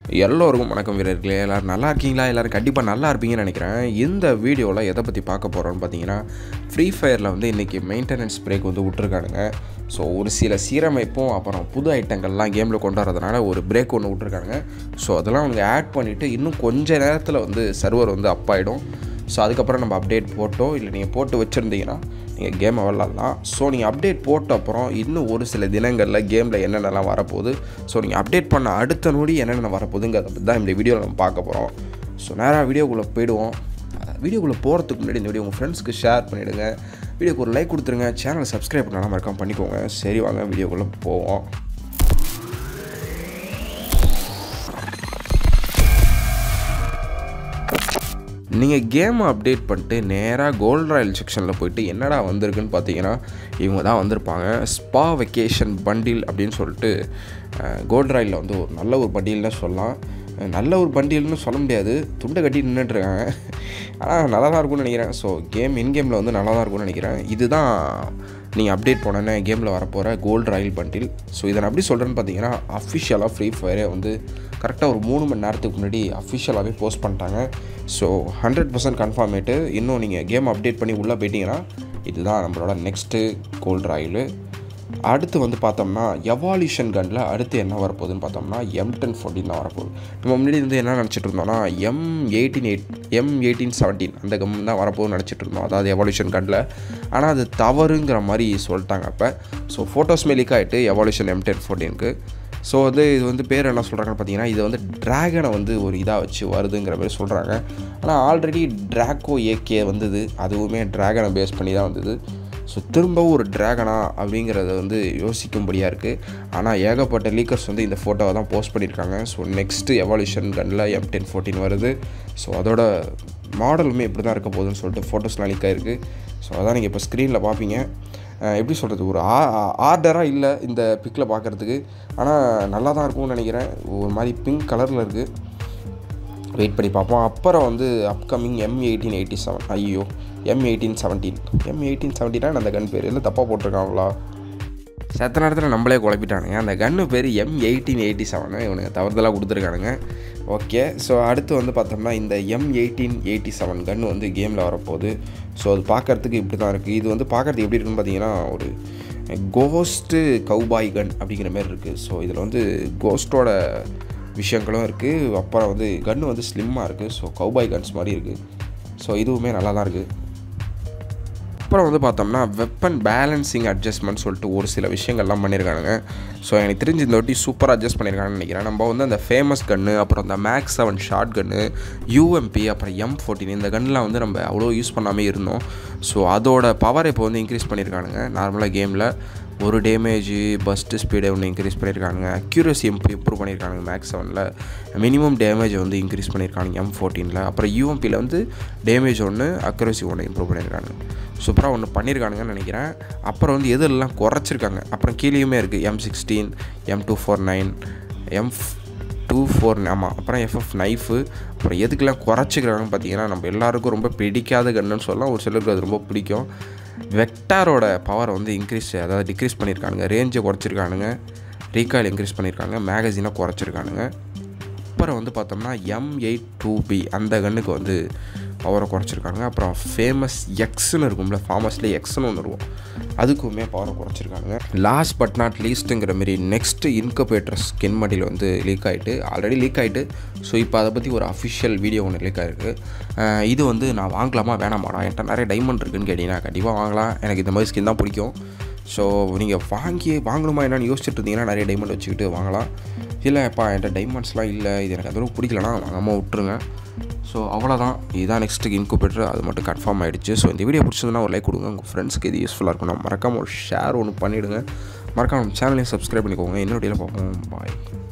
எல்லோருக்கும் வணக்கம் வீரர்களே எல்லோரும் நல்லா இருக்கீங்களா எல்லோரும் கண்டிப்பாக நல்லா இருப்பீங்கன்னு நினைக்கிறேன் இந்த வீடியோவில் எதை பற்றி பார்க்க போகிறோம்னு பார்த்தீங்கன்னா ஃப்ரீ ஃபயரில் வந்து இன்றைக்கி மெயின்டெனன்ஸ் பிரேக் வந்து விட்ருக்கானுங்க ஸோ ஒரு சில சீரமைப்பும் அப்புறம் புது ஐட்டங்கள்லாம் கேமில் கொண்டு வரதுனால ஒரு பிரேக் ஒன்று விட்ருக்காங்க ஸோ அதெல்லாம் அவங்க ஆட் பண்ணிவிட்டு இன்னும் கொஞ்ச நேரத்தில் வந்து சர்வர் வந்து அப் ஆகிடும் ஸோ அதுக்கப்புறம் நம்ம அப்டேட் போட்டோ இல்லை நீங்கள் போட்டு வச்சுருந்தீங்கன்னா நீங்கள் கேமை விளாட்லாம் ஸோ நீங்கள் அப்டேட் போட்ட அப்புறம் இன்னும் ஒரு சில தினங்களில் கேமில் என்னென்னலாம் வரப்போகுது ஸோ நீங்கள் அப்டேட் பண்ண அடுத்த நொடி என்னென்ன வரப்போகுதுங்கிறத பற்றி தான் இந்த வீடியோவில் நம்ம பார்க்க போகிறோம் ஸோ நேராக வீடியோக்குள்ளே போயிடுவோம் வீடியோக்குள்ளே போகிறதுக்கு முன்னாடி இந்த வீடியோ உங்கள் ஃப்ரெண்ட்ஸ்க்கு ஷேர் பண்ணிவிடுங்க வீடியோக்கு ஒரு லைக் கொடுத்துருங்க சேனலை சப்ஸ்கிரைப் பண்ணாமல் மறக்காம பண்ணிக்கோங்க சரி வாங்க வீடியோக்குள்ளே போவோம் நீங்கள் கேமை அப்டேட் பண்ணிட்டு நேராக கோல்ட் ராயல் செக்ஷனில் போயிட்டு என்னடா வந்திருக்குன்னு பார்த்தீங்கன்னா இவங்க தான் வந்திருப்பாங்க ஸ்பா வெக்கேஷன் பண்டில் அப்படின்னு சொல்லிட்டு கோல்ட் ராயலில் வந்து ஒரு நல்ல ஒரு பண்டில்னு சொல்லலாம் நல்ல ஒரு பண்டில்னு சொல்ல முடியாது துண்டை கட்டி நின்றுட்டுருக்காங்க ஆனால் நல்லா தான் இருக்கும்னு நினைக்கிறேன் ஸோ கேம் இன் கேமில் வந்து நல்லா தான் இருக்கும்னு நினைக்கிறேன் இதுதான் நீங்கள் அப்டேட் போனோன்னே கேமில் வரப்போகிற கோல்டு ராயல் பண்டில் ஸோ இதை நான் எப்படி சொல்கிறேன்னு பார்த்தீங்கன்னா அஃபிஷியலாக ஃப்ரீ ஃபயரே வந்து கரெக்டாக ஒரு மூணு மணி நேரத்துக்கு முன்னாடி அஃபிஷியலாகவே போஸ்ட் பண்ணிட்டாங்க ஸோ ஹண்ட்ரட் பர்சன்ட் கன்ஃபார்மேட்டு இன்னும் நீங்கள் கேம் அப்டேட் பண்ணி உள்ளே போயிட்டீங்கன்னா இதுதான் நம்மளோட நெக்ஸ்ட்டு கோல்டு ராயில் அடுத்து வந்து பார்த்தோம்னா எவால்யூஷன் கனில் அடுத்து என்ன வரப்போகுதுன்னு பார்த்தோம்னா எம் டென் ஃபோர்டீன் தான் வரப்போகுது நம்ம முன்னாடி வந்து என்ன நினச்சிட்டு இருந்தோம்னா M eighteen eight M eighteen seventeen அந்த கம் தான் வரப்போகுதுன்னு நினச்சிட்டு இருந்தோம் அதாவது எவால்யூஷன் கனில் ஆனால் அது தவறுங்கிற மாதிரி சொல்லிட்டாங்க அப்போ ஸோ ஃபோட்டோஸ் லீக் ஆகிட்டு எவால்யூஷன் எம் டென் ஃபோர்டீனுக்கு ஸோ வந்து இது வந்து பேர் என்ன சொல்கிறாங்கன்னு பார்த்தீங்கன்னா இது வந்து ட்ராகனை வந்து ஒரு இதாக வச்சு வருதுங்கிற மாதிரி சொல்கிறாங்க ஆனால் ஆல்ரெடி ட்ராக்கோ ஏகே வந்தது அதுவுமே ட்ராகனை பேஸ் பண்ணி தான் வந்தது ஸோ திரும்பவும் ஒரு ட்ராகனா அப்படிங்கிறத வந்து யோசிக்கும்படியாக இருக்குது ஆனால் ஏகப்பட்ட லீக்கர்ஸ் வந்து இந்த ஃபோட்டோவை தான் போஸ்ட் பண்ணியிருக்காங்க ஸோ நெக்ஸ்ட்டு எவால்யூஷன் கனில் எம் டென் ஃபோர்டீன் வருது ஸோ அதோட மாடலுமே இப்படி தான் இருக்க போகுதுன்னு சொல்லிட்டு ஃபோட்டோஸ்லாம் லீக் ஆகிருக்கு ஸோ அதான் நீங்கள் இப்போ ஸ்க்ரீனில் பார்ப்பீங்க எப்படி சொல்கிறது ஒரு ஆ ஆர்டராக இல்லை இந்த பிக்கில் பார்க்குறதுக்கு ஆனால் நல்லா தான் இருக்கும்னு நினைக்கிறேன் ஒரு மாதிரி பிங்க் கலரில் இருக்குது வெயிட் பண்ணி பார்ப்போம் அப்புறம் வந்து upcoming M eighteen eighty seven ஐயோ M eighteen seventeen M eighteen செவன்டீனா அந்த கன் பேர் இல்லை தப்பாக போட்டிருக்காங்களா செத்த நேரத்தில் நம்மளே குழப்பிட்டானுங்க அந்த கன்று பேர் எம் எயிட்டீன் எயிட்டி செவனு இவனுங்க தவறுதலாக கொடுத்துருக்கானுங்க ஓகே ஸோ அடுத்து வந்து பார்த்தோம்னா இந்த எம் எயிட்டீன் எயிட்டி செவன் கன்று வந்து கேமில் வரப்போகுது ஸோ அது பார்க்குறதுக்கு இப்படி தான் இருக்குது இது வந்து பார்க்குறதுக்கு எப்படி இருக்குன்னு பார்த்தீங்கன்னா ஒரு கோஸ்ட்டு கவுபாய் கன் அப்படிங்கிற மாதிரி இருக்குது ஸோ இதில் வந்து கோஸ்ட்டோட விஷயங்களும் இருக்குது அப்புறம் வந்து கன்று வந்து ஸ்லிம்மாக இருக்குது ஸோ கவுபாய் கன்ஸ் மாதிரி இருக்குது ஸோ இதுவுமே நல்லா தான் இருக்குது அப்புறம் வந்து பார்த்தோம்னா வெப்பன் பேலன்சிங் அட்ஜஸ்ட்மெண்ட் சொல்லிட்டு ஒரு சில விஷயங்கள்லாம் பண்ணியிருக்கானுங்க ஸோ எனக்கு தெரிஞ்சு இந்த வாட்டி சூப்பராக அட்ஜஸ்ட் பண்ணியிருக்காங்கன்னு நினைக்கிறேன் நம்ம வந்து அந்த ஃபேமஸ் கன்று அப்புறம் அந்த max seven short gun UMP அப்புறம் எம் ஃபோர்டீன் இந்த கன்லாம் வந்து நம்ம அவ்வளோ யூஸ் பண்ணாமே இருந்தோம் ஸோ அதோட பவர் இப்போ வந்து இன்க்ரீஸ் பண்ணியிருக்கானுங்க நார்மலாக கேமில் ஒரு டேமேஜ் பஸ்ட்டு ஸ்பீடை ஒன்று இன்க்ரீஸ் பண்ணியிருக்கானுங்க அக்யூரசி இம்ப்ரூவ் இம்ப்ரூவ் பண்ணியிருக்கானுங்க மேக்ஸ் செவனில் மினிமம் டேமேஜ் வந்து இன்க்ரீஸ் பண்ணியிருக்கானுங்க எம் ஃபோர்டீனில் அப்புறம் யூஎம்பியில் வந்து டேமேஜ் ஒன்று அக்யூரசி ஒன்று இம்ப்ரூவ் பண்ணியிருக்கானுங்க சூப்பராக ஒன்று பண்ணியிருக்கானுங்கன்னு நினைக்கிறேன் அப்புறம் வந்து எதெல்லாம் குறைச்சிருக்காங்க அப்புறம் கீழேயுமே இருக்குது M sixteen M two four nine M two four ஆமாம் அப்புறம் எஃப்எஃப் நைஃபு அப்புறம் எதுக்கெல்லாம் குறைச்சிக்கிறாங்கன்னு பார்த்தீங்கன்னா நம்ம எல்லாருக்கும் ரொம்ப பிடிக்காத கன்னுன்னு சொல்லலாம் ஒரு சிலருக்கு அது ரொம்ப பிடிக்கும் வெக்டாரோட பவரை வந்து இன்க்ரீஸ் அதாவது டிக்ரீஸ் பண்ணியிருக்கானுங்க ரேஞ்சை குறைச்சிருக்கானுங்க ரீகாயில் இன்க்ரீஸ் பண்ணியிருக்காங்க மேகசினை குறைச்சிருக்கானுங்க அப்புறம் வந்து பார்த்தோம்னா எம் எயிட் டூ பி அந்த கன்னுக்கு வந்து பவரை குறைச்சிருக்காங்க அப்புறம் ஃபேமஸ் எக்ஸ்னு இருக்கும்ல ஃபாமஸ்லேயே எக்ஸ்னு ஒன்று இருக்கும் அதுக்குமே பவரை குறைச்சிருக்காங்க லாஸ்ட் பட் நாட் லீஸ்ட்டுங்கிற மாரி நெக்ஸ்ட்டு இன்கபேட்டர் ஸ்கின் மடியில் வந்து லீக் ஆகிட்டு ஆல்ரெடி லீக் ஆகிட்டு ஸோ இப்போ அதை பற்றி ஒரு அஃபிஷியல் வீடியோ ஒன்று லீக் ஆகிருக்கு இது வந்து நான் வாங்கலாமா வேணாமாடா என்கிட்ட நிறைய டைமண்ட் இருக்குன்னு கேட்டிங்கன்னா கண்டிப்பாக வாங்கலாம் எனக்கு இந்த மாதிரி ஸ்கின் தான் பிடிக்கும் ஸோ நீங்கள் வாங்கி வாங்கணுமா என்னன்னு யோசிச்சுட்டு இருந்தீங்கன்னா நிறைய டைமண்ட் வச்சுக்கிட்டு வாங்கலாம் இல்லைப்பா என்கிட்ட டைமண்ட்ஸ்லாம் இல்லை இது எனக்கு அந்த அளவுக்கு பிடிக்கலனா வாங்காமல் விட்டுருங்க ஸோ அவ்வளோதான் இதுதான் நெக்ஸ்ட்டு இன்குபேட்டர் அது மட்டும் கன்ஃபார்ம் ஆகிடுச்சு ஸோ இந்த வீடியோ பிடிச்சதுன்னா ஒரு லைக் கொடுங்க உங்கள் ஃப்ரெண்ட்ஸ்க்கு இது யூஸ்ஃபுல்லாக இருக்கணும் மறக்காமல் ஒரு ஷேர் ஒன்று பண்ணிவிடுங்க மறக்காமல் சேனலையும் சப்ஸ்கிரைப் பண்ணிக்கோங்க இன்னொரு பார்ப்போம் பாய்